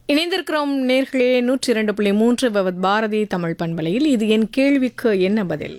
இணைந்திருக்கிறோம் நேர்களே நூற்றி இரண்டு புள்ளி மூன்று பவத் பாரதி தமிழ் பண்பலையில் இது என் கேள்விக்கு என்ன பதில்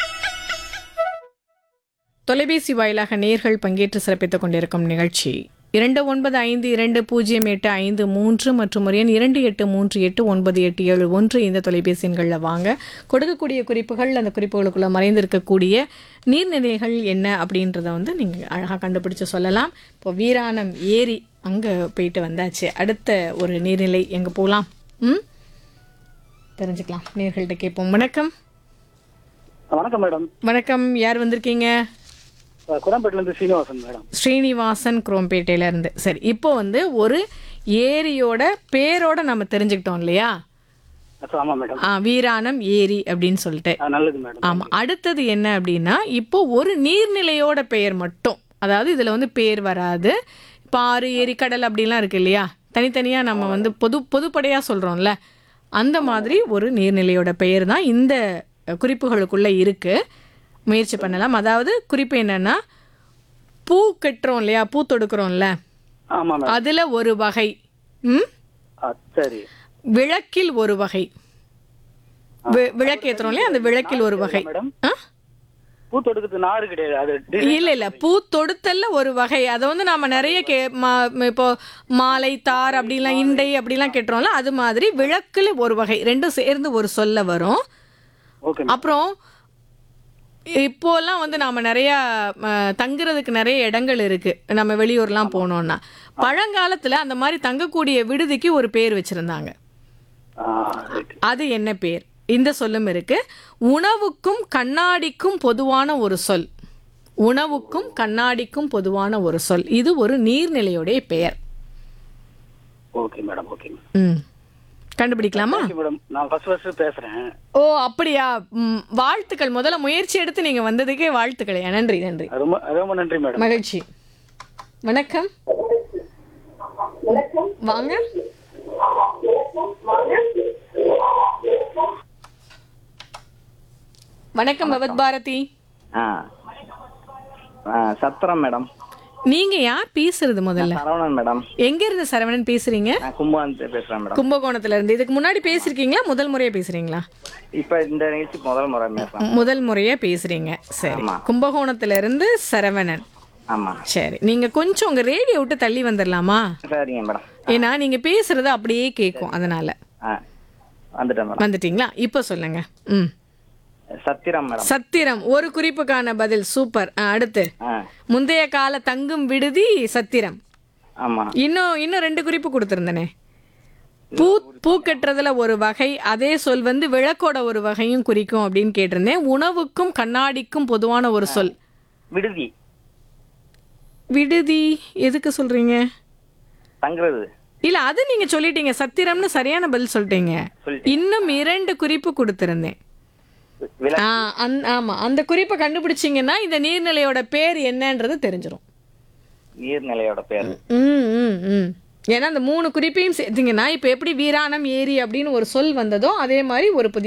தொலைபேசி வாயிலாக நேர்கள் பங்கேற்று சிறப்பித்துக் கொண்டிருக்கும் நிகழ்ச்சி இரண்டு ஒன்பது ஐந்து இரண்டு பூஜ்ஜியம் எட்டு ஐந்து மூன்று மற்றும் ஒரு எண் இரண்டு எட்டு மூன்று எட்டு ஒன்பது எட்டு ஏழு ஒன்று இந்த தொலைபேசி எண்களில் வாங்க கொடுக்கக்கூடிய குறிப்புகள் அந்த குறிப்புகளுக்குள்ள மறைந்திருக்கக்கூடிய நீர்நிலைகள் என்ன அப்படின்றத வந்து நீங்கள் அழகாக கண்டுபிடிச்சு சொல்லலாம் இப்போ வீராணம் ஏரி அங்கே போயிட்டு வந்தாச்சு அடுத்த ஒரு நீர்நிலை எங்கே போகலாம் ம் தெரிஞ்சுக்கலாம் நேர்கள்ட்ட கேட்போம் வணக்கம் வணக்கம் மேடம் வணக்கம் யார் வந்திருக்கீங்க குரம்பேட்டில இருந்து சீனிவாசன் மேடம் ஸ்ரீனிவாசன் குரோம்பேட்டையில இருந்து சரி இப்போ வந்து ஒரு ஏரியோட பேரோட நம்ம தெரிஞ்சுக்கிட்டோம் இல்லையா அச்சா, ஆமா மேடம் ஆ வீராணம் ஏரி அப்படின்னு சொல்லிட்டு ஆ, நல்லது மேடம் ஆமா அடுத்தது என்ன அப்படின்னா இப்போ ஒரு நீர்நிலையோட பெயர் மட்டும் அதாவது இதுல வந்து பேர் வராது இப்போ ஆறு ஏரி கடல் அப்படிலாம் இருக்கு இல்லையா தனித்தனியா நம்ம வந்து பொது பொதுப்படையா சொல்றோம்ல அந்த மாதிரி ஒரு நீர்நிலையோட பெயர் தான் இந்த குறிப்புகளுக்குள்ள இருக்கு முயற்சி பண்ணலாம் அதாவது குறிப்பு என்னன்னா பூ கட்டுறோம் இல்லையா பூ தொடுக்கிறோம்ல ஆமா மேடம் அதுல ஒரு வகை ம் ஆ, சரி விளக்கில் ஒரு வகை வி- விளக்கு ஏத்துறோம் இல்லையா அந்த விளக்கில் ஒரு வகை மேடம் ஆ பூ தொடுக்கிறது நாறு கிடையாது அது டி- இல்ல இல்ல பூ தொடுத்தல்ல ஒரு வகை அதை வந்து நாம நிறைய கே மா- இப்போ மாலை தார் அப்படிலாம் இண்டை அப்படிலாம் கேட்டுறோம்ல அது மாதிரி விளக்குல ஒரு வகை ரெண்டும் சேர்ந்து ஒரு சொல்ல வரும் ஓகே மேடம். அப்புறம் இப்போலாம் வந்து நாம நிறைய ம, தங்குறதுக்கு நிறைய இடங்கள் இருக்கு நம்ம வெளியூர்லாம் போனோம்னா பழங்காலத்துல அந்த மாதிரி தங்கக்கூடிய விடுதிக்கு ஒரு பேர் வச்சிருந்தாங்க ஆ, right. அது என்ன பேர் இந்த சொல்லும் இருக்கு உணவுக்கும் கண்ணாடிக்கும் பொதுவான ஒரு சொல் உணவுக்கும் கண்ணாடிக்கும் பொதுவான ஒரு சொல் இது ஒரு நீர்நிலையுடைய பெயர் ஓகே மேடம் ஓகே மேடம் ம் கண்டுபிடிக்கலாமா ஓகே மேடம் நான் ஃபர்ஸ்ட் ஃபர்ஸ்ட் பேசுறேன் ஓ அப்படியா ம், வாழ்த்துக்கள் முதல்ல முயற்சி எடுத்து நீங்க வந்ததுக்கே வாழ்த்துக்கள் நன்றி நன்றி ரொம்ப ரொம்ப நன்றி மேடம் மகிழ்ச்சி வணக்கம் வாங்க வணக்கம் பகவத் பாரதி ஆ ஆ, சத்திரம் மேடம் நீங்க யார் பேசுறது முதல்ல சரவணன் மேடம் எங்க இருந்து சரவணன் பேசுறீங்க நான் கும்பகோணத்து பேசுறேன் மேடம் கும்பகோணத்துல இருந்து இதுக்கு முன்னாடி பேசிருக்கீங்களா முதல் முறையா பேசுறீங்களா இப்போ இந்த நிகழ்ச்சி முதல் முறை பேசுறேன் முதல் முறையா பேசுறீங்க சரி ஆமா. கும்பகோணத்துல இருந்து சரவணன் ஆமா சரி நீங்க கொஞ்சம் உங்க ரேடியோ விட்டு தள்ளி வந்துடலாமா சரிங்க மேடம் ஏன்னா நீங்க பேசுறது அப்படியே கேட்கும் அதனால ஆ வந்துட்டேன் மேடம் வந்துட்டீங்களா இப்போ சொல்லுங்க ம் சத்திரம் மேடம் சத்திரம் ஒரு குறிப்புக்கான பதில் சூப்பர் ஆ, அடுத்து ஆ முந்தைய கால தங்கும் விடுதி சத்திரம் ஆமா இன்னும் இன்னும் ரெண்டு குறிப்பு கொடுத்துருந்தனே பூ பூ கட்டுறதுல ஒரு வகை அதே சொல் வந்து விளக்கோட ஒரு வகையும் குறிக்கும் அப்படின்னு கேட்டிருந்தேன் உணவுக்கும் கண்ணாடிக்கும் பொதுவான ஒரு சொல் விடுதி விடுதி எதுக்கு சொல்றீங்க தங்குறது இல்ல அது நீங்க சொல்லிட்டீங்க சத்திரம்னு சரியான பதில் சொல்லிட்டீங்க சொல்லிட்டேன். இன்னும் இரண்டு குறிப்பு கொடுத்திருந்தேன் வில ஆ, அந்த- ஆமா அந்த குறிப்பை கண்டுபிடிச்சீங்கன்னா இந்த நீர்நிலையோட பேர் என்னன்றது தெரிஞ்சிரும் நீர்நிலையோட பேர் ம் ம் ம் ஏன்னா அந்த மூணு குறிப்பையும் சேர்த்தீங்கன்னா இப்போ எப்படி வீராணம் ஏரி அப்படின்னு ஒரு சொல் வந்ததோ அதே மாதிரி ஒரு புதிய